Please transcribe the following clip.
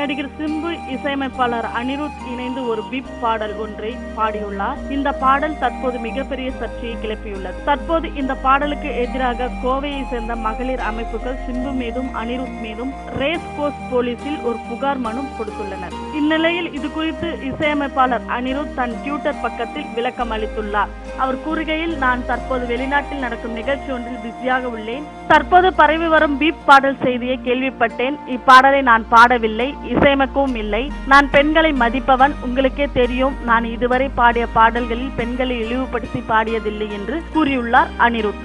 நடிகர் சிம்பு இசையமைப்பாளர் அனிருத் இணைந்து ஒரு பிப் பாடல் ஒன்றை பாடியுள்ளார் இந்த பாடல் தற்போது மிகப்பெரிய சர்ச்சையை கிளப்பியுள்ளது தற்போது இந்த பாடலுக்கு எதிராக கோவையை சேர்ந்த மகளிர் அமைப்புகள் சிம்பு மீதும் அனிருத் மீதும் ரேஸ் கோர்ஸ் போலீசில் ஒரு புகார் மனு கொடுத்துள்ளனர் இந்நிலையில் இது குறித்து இசையமைப்பாளர் அனிருத் தன் ட்விட்டர் பக்கத்தில் விளக்கம் அளித்துள்ளார் அவர் கூறுகையில் நான் தற்போது வெளிநாட்டில் நடக்கும் நிகழ்ச்சி ஒன்றில் பிஸியாக உள்ளேன் தற்போது பரவி வரும் பீப் பாடல் செய்தியை கேள்விப்பட்டேன் இப்பாடலை நான் பாடவில்லை இசையமைக்கவும் இல்லை நான் பெண்களை மதிப்பவன் உங்களுக்கே தெரியும் நான் இதுவரை பாடிய பாடல்களில் பெண்களை இழிவுபடுத்தி பாடியதில்லை என்று கூறியுள்ளார் அனிருத்